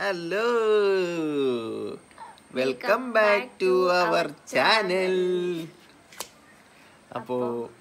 Hello welcome back to our channel അപ്പോ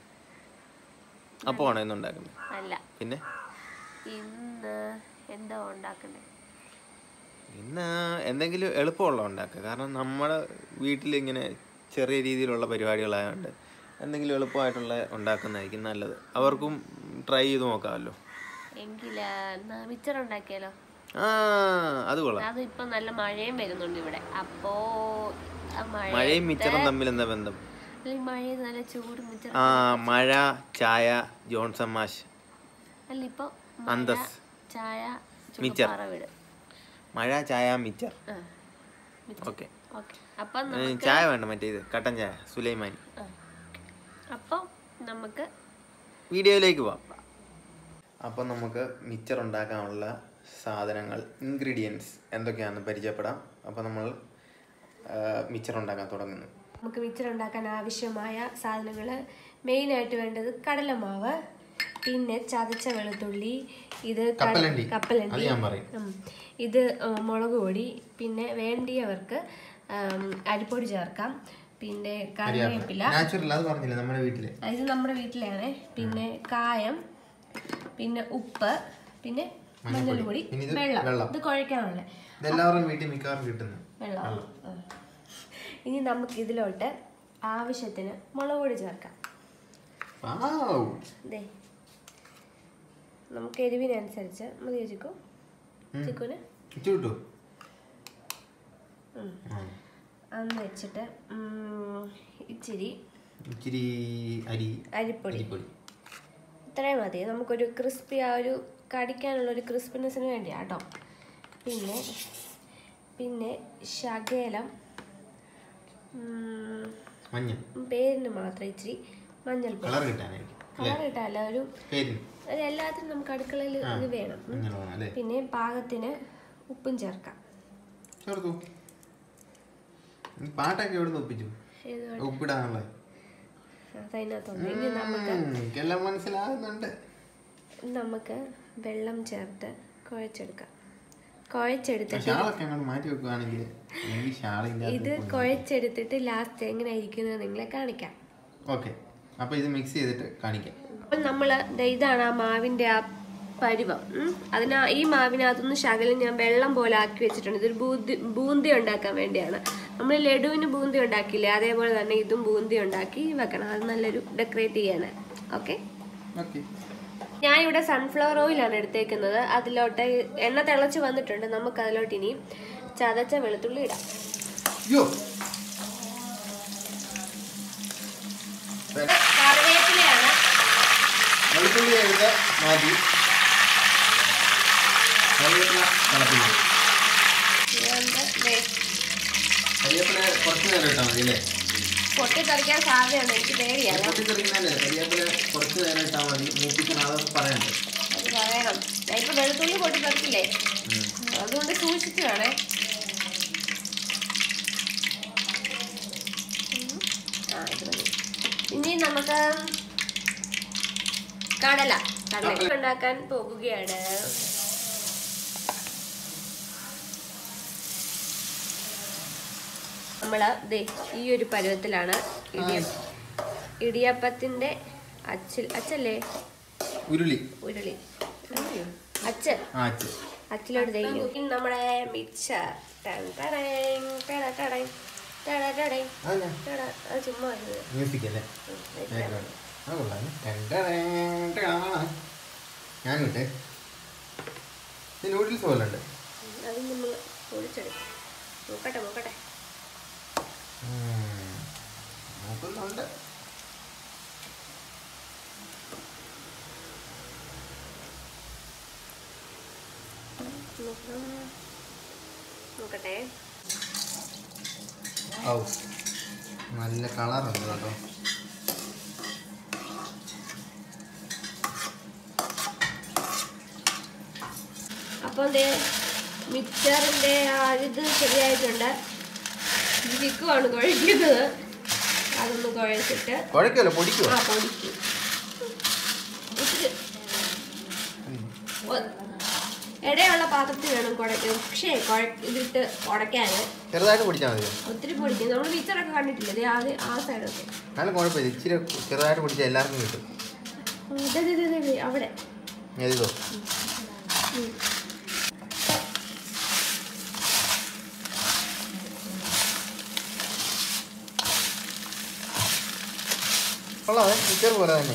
അപ്പോ ആണോ ഇന്ന് ഉണ്ടാക്കുന്നത് അല്ല പിന്നെ ഇന്ന് എന്താ ഉണ്ടാക്കണ്ടേ ഇന്ന് എന്തെങ്കിലും എളുപ്പമുള്ള ഉണ്ടാക്കുക കാരണം നമ്മുടെ വീട്ടിൽ ഇങ്ങനെ ചെറിയ രീതിയിലുള്ള പരിപാടികളായതുകൊണ്ട് എന്തെങ്കിലും എളുപ്പമായിട്ടുള്ള ഉണ്ടാക്കുന്നതായിരിക്കും നല്ലത് അവർക്കും ട്രൈ ചെയ്ത് നോക്കാമല്ലോ എങ്കില് എന്നാ മിച്ചർ ഉണ്ടാക്കിയാലോ ആ അത് കൊള്ളാം അത് ഇപ്പൊ നല്ല മഴയും വരുന്നുണ്ട് ഇവിടെ അപ്പോ ആ മഴ മഴയും മിച്ചറും തമ്മിൽ എന്താ ബന്ധം അല്ലെങ്കിൽ മഴയത് നല്ല ചൂട് മിച്ചർ ആ മഴ ചായ ജോൺസൺ മാഷ് അല്ല ഇപ്പൊ അന്തസ്. ചായ മിച്ചർ. ചുക്കപ്പാറ വീട് മഴ ചായ മിച്ചർ ആ മിച്ചർ ഓക്കെ ഓക്കെ അപ്പം നമുക്ക് ചായ വേണ്ട മറ്റേ ഇത് കട്ടൻ ചായ സുലൈമാനി ആ. അപ്പം നമുക്ക് വീഡിയോയിലേക്ക് പോവാം അപ്പം നമുക്ക് മിച്ചർ ഉണ്ടാക്കാനുള്ള സാധനങ്ങൾ ഇൻഗ്രീഡിയൻസ് എന്തൊക്കെയാണെന്ന് പരിചയപ്പെടാം അപ്പം നമ്മൾ മിച്ചർ ഉണ്ടാക്കാൻ തുടങ്ങുന്നു നമുക്ക് മിച്ചർ ഉണ്ടാക്കാൻ ആവശ്യമായ സാധനങ്ങൾ മെയിനായിട്ട് വേണ്ടത് കടലമാവ് പിന്നെ ചതച്ച വെളുത്തുള്ളി ഇത് കട- കപ്പലണ്ടി. കപ്പലണ്ടി അത് ഞാൻ പറയും. ഉം. ഇത് ആ, മുളക് പൊടി പിന്നെ വേണ്ടിയവർക്ക് ആം, അരിപ്പൊടി ചേർക്കാം പിന്നെ കറിവേപ്പില നാച്ചുറൽ അത് പറഞ്ഞില്ല നമ്മുടെ വീട്ടില് ഇത് നമ്മുടെ വീട്ടിലാണ് പിന്നെ കായം പിന്നെ ഉപ്പ് പിന്നെ മഞ്ഞൾപ്പൊടി പിന്നെ ഇത് വെള്ളം വെള്ളം. ഇത് കുഴക്കാനുള്ള ഇതെല്ലാവരും വീട്ടിൽ മിക്കവാറും കിട്ടുന്നു വെള്ളം ആ. ഇനി നമുക്ക് ഇതിലോട്ട് ആവശ്യത്തിന് മുളക് പൊടി ചേർക്കാം ദേ നമുക്ക് എരിവിനനുസരിച്ച് മതിയോ ചിക്കു ചിക്കുന് കിട്ടു അന്ന് വെച്ചിട്ട് ഉം, ഇച്ചിരി ഇച്ചിരി അരി അരിപ്പൊടി അരിപ്പൊടി ഇത്രയും മതി നമുക്കൊരു ക്രിസ്പി ആ ഒരു കടിക്കാനുള്ള ഒരു ക്രിസ്പിനെസ്സിന് വേണ്ടിയാ കേട്ടോ പിന്നെ പിന്നെ ശകലം ഉം, മഞ്ഞ പേരിന് മാത്രം ഇച്ചിരി മഞ്ഞൾപ്പൊടി കളർ കിട്ടാനായിരിക്കും കളർ ഇട്ടല്ല ഒരു പേരിന് ഒരു എല്ലാത്തിനും നമുക്ക് അടുക്കളയിൽ ഇത് വേണം ഉം. മഞ്ഞൾ വേണം അല്ലേ പിന്നെ പാകത്തിന് ഉപ്പും ചേർക്കാം ചേർത്തു ഈ പാട്ടൊക്കെ എവിടെ നിന്ന് ഒപ്പിച്ചു ഇത് ഉപ്പിടാനുള്ള അതിനകത്തുണ്ട് ഇനി നമുക്ക് എല്ലാം മനസ്സിലാകുന്നുണ്ട് നമുക്ക് വെള്ളം ചേർത്ത് കുഴച്ചെടുക്കാം കുഴച്ചെടുത്തിട്ട് ഷാളൊക്കെ അങ്ങോട്ട് മാറ്റി വെക്കുവാണെങ്കിൽ എനിക്ക് ഷാളില്ല ഇത് കുഴച്ചെടുത്തിട്ട് ലാസ്റ്റ് എങ്ങനെ ഇരിക്കുന്നത് നിങ്ങളെ കാണിക്കാം ഓക്കെ അപ്പൊ ഇത് മിക്സ് ചെയ്തിട്ട് കാണിക്കാം അപ്പോൾ നമ്മൾ ഇതാണ് ആ മാവിൻ്റെ ആ പരുവം ഉം. അതിനാ ഈ മാവിനകത്തുനിന്ന് ശകലം ഞാൻ വെള്ളം പോലെ ആക്കി വെച്ചിട്ടുണ്ട് ഇതൊരു ബൂന്തി ബൂന്തി ഉണ്ടാക്കാൻ വേണ്ടിയാണ് നമ്മൾ ലഡുവിന് ബൂന്തി ഉണ്ടാക്കിയില്ലേ അതേപോലെ തന്നെ ഇതും ബൂന്തി ഉണ്ടാക്കി വെക്കണം അത് നല്ലൊരു ഡെക്കറേറ്റ് ചെയ്യാനാണ് ഓക്കെ ഓക്കെ ഞാൻ ഇവിടെ സൺഫ്ലവർ ഓയിലാണ് എടുത്തേക്കുന്നത് അതിലോട്ട് എണ്ണ തിളച്ച് വന്നിട്ടുണ്ട് നമുക്ക് അതിലോട്ട് ഇനി ചതച്ച വെളുത്തുള്ളി ഇടാം യോ കറിവേപ്പിലയാണ് വെളുത്തുള്ളി എടുത്ത് മാറ്റി കറിവേപ്പില തിളപ്പിക്കും ഇതുകൊണ്ട് ദേ കരിവേപ്പില കുറച്ച് നേരം ഇട്ടാൽ മതി അല്ലേ പൊട്ടിത്തെറിക്കാൻ സാധ്യതയുണ്ട് എനിക്ക് പേടിയാണ് പൊട്ടിത്തെറിക്കുന്നല്ലേ കരിവേപ്പില കുറച്ച് നേരം ഇട്ടാൽ മതി മൂപ്പിക്കണം അതൊക്കെ പറയണ്ടേ അത് പറയണം ഞാൻ ഇപ്പൊ വെളുത്തുള്ളി പൊട്ടിത്തെറിക്കില്ലേ ഉം. അതുകൊണ്ട് സൂക്ഷിച്ചു വേണേ ഉം. ആ ഇത് മതി ഇനി നമുക്ക് കടല കടല ഉണ്ടാക്കാൻ പോകുകയാണ് നമ്മള് ദേ ഈ ഒരു പരുവത്തിലാണ് ഇടിയപ്പം ഇടിയപ്പത്തിന്റെ അച്ചിൽ അച്ചല്ലേ ഉരുളി ഉരുളി അച്ഛൻ ആ അച്ഛ അച്ചിലോട്ട് തേഞ്ഞു ഇനി നമ്മുടെ മിക്സർ ടൺ ടടേങ്, ടട ടടേങ്, ടട ടടേങ്, അതല്ല ടട. അത് ചുമ്മാ വരുന്നത്. മ്യൂസിക് അല്ലേ ഉം, വെക്കാം. അത് കൊള്ളാം ഞാൻ വിട്ടെ ഇത് നൂഡിൽസ് പോലെ ഉണ്ട് അത് നമ്മൾ പൊടിച്ചെടുക്കും നോക്കട്ടെ നോക്കട്ടെ നോക്കുന്നുണ്ട് നോക്കാം. നോക്കട്ടെ ഔ നല്ല കളറുണ്ട് കേട്ടോ അപ്പോൾ ദേ മിക്സറിൻ്റെ ആ ഇത് ശരിയായിട്ടുണ്ട് ചിക്കുവാണ് കുഴയ്ക്കുന്നത് അതൊന്ന് കുഴച്ചിട്ട് കുഴക്കല്ലോ പൊടിക്കുവോ ആ പൊടിക്കും ഇച്ചിരി ഒ- ഇടയുള്ള പാത്രത്തിൽ വേണം കുഴയ്ക്കാൻ പക്ഷേ കുഴ ഇതിട്ട് ഉടയ്ക്കാൻ ചെറുതായിട്ട് പൊടിച്ചാൽ മതി ഒത്തിരി പൊടിക്കും നമ്മൾ മിച്ചറൊക്കെ കണ്ടിട്ടില്ലേ ദേ ആദ്യം ആ സൈഡൊക്കെ നല്ല കുഴപ്പമില്ല ഇച്ചിരി ചെറുതായിട്ട് പൊടിച്ചാൽ എല്ലാവർക്കും കിട്ടും ദേ, ദേ, ദേ, ദേ, ദേ, അവിടെ എഴുതോ കൊള്ളാതെ മിച്ചർ പോലെ തന്നെ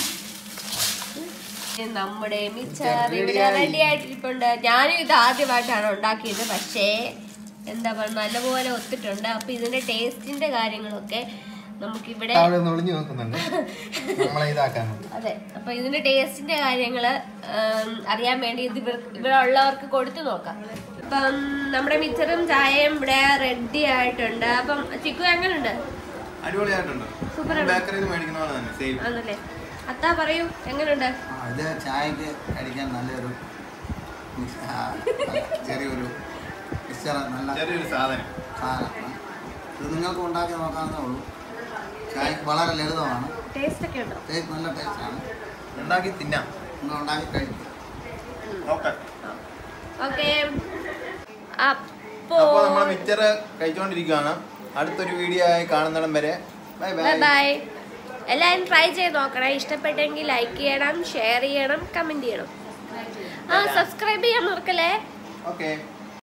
നമ്മുടെ മിച്ചർ മിച്ചർ ഇവിടെ ready ആയി. റെഡി ആയിട്ടിരിപ്പുണ്ട് ഞാനും ഇത് ആദ്യമായിട്ടാണ് ഉണ്ടാക്കിയത് പക്ഷേ എന്താ പറയുക നല്ലപോലെ ഒത്തിട്ടുണ്ട് അപ്പൊ ഇതിന്റെ ടേസ്റ്റിന്റെ കാര്യങ്ങളൊക്കെ നമുക്കിവിടെ അവിടെ ഒന്ന് ഒളിഞ്ഞു നോക്കുന്നുണ്ട് നമ്മളെ ഇതാക്കാൻ അതെ അപ്പൊ ഇതിന്റെ ടേസ്റ്റിന്റെ കാര്യങ്ങള് ഉം, അറിയാൻ വേണ്ടി ഇത് ഇവർ ഇവിടെ ഉള്ളവർക്ക് കൊടുത്തു നോക്കാം അപ്പം നമ്മുടെ മിച്ചറും ചായയും ഇവിടെ റെഡി ആയിട്ടുണ്ട് അപ്പം ചിക്കു എങ്ങനെയുണ്ട് അടിപൊളിയായിട്ടുണ്ട് Super ആണ്. ബേക്കറിയിൽ മേടിക്കുന്ന പോലെ തന്നെ സെയിം ആണല്ലേ അത്താ പറയൂ എങ്ങനെയുണ്ട് ആ, ഇത് ചായക്ക് അടിക്കാൻ നല്ലൊരു മിക്സ്- ആ, ചെറിയൊരു മിക്സർ നല്ല ചെറിയൊരു സാധനം സാധനമാണ് ഇത് നിങ്ങൾക്ക് ഉണ്ടാക്കി നോക്കാവുന്നേ ഉള്ളൂ ചായക്ക് വളരെ ലളിതമാണ് ടേസ്റ്റ് ഒക്കെ ഉണ്ടോ ടേസ്റ്റ് നല്ല ടേസ്റ്റാണ് ഉണ്ടാക്കി തിന്നാം നിങ്ങൾ ഉണ്ടാക്കി കഴിക്കും ഓക്കെ ഓക്കെ അപ്പോ അപ്പോൾ നമ്മൾ മിച്ചർ കഴിച്ചുകൊണ്ടിരിക്കുകയാണ് അടുത്തൊരു വീഡിയോ ആയി കാണുന്നിടം വരെ ബൈ ബൈ ബൈ ബൈ എല്ലാവരും ട്രൈ ചെയ്ത് നോക്കണം ഇഷ്ടപ്പെട്ടെങ്കിൽ ലൈക്ക് ചെയ്യണം ഷെയർ ചെയ്യണം കമന്റ് ചെയ്യണം ആ സബ്സ്ക്രൈബ് ചെയ്യാൻ മറക്കല്ലേ ഓക്കെ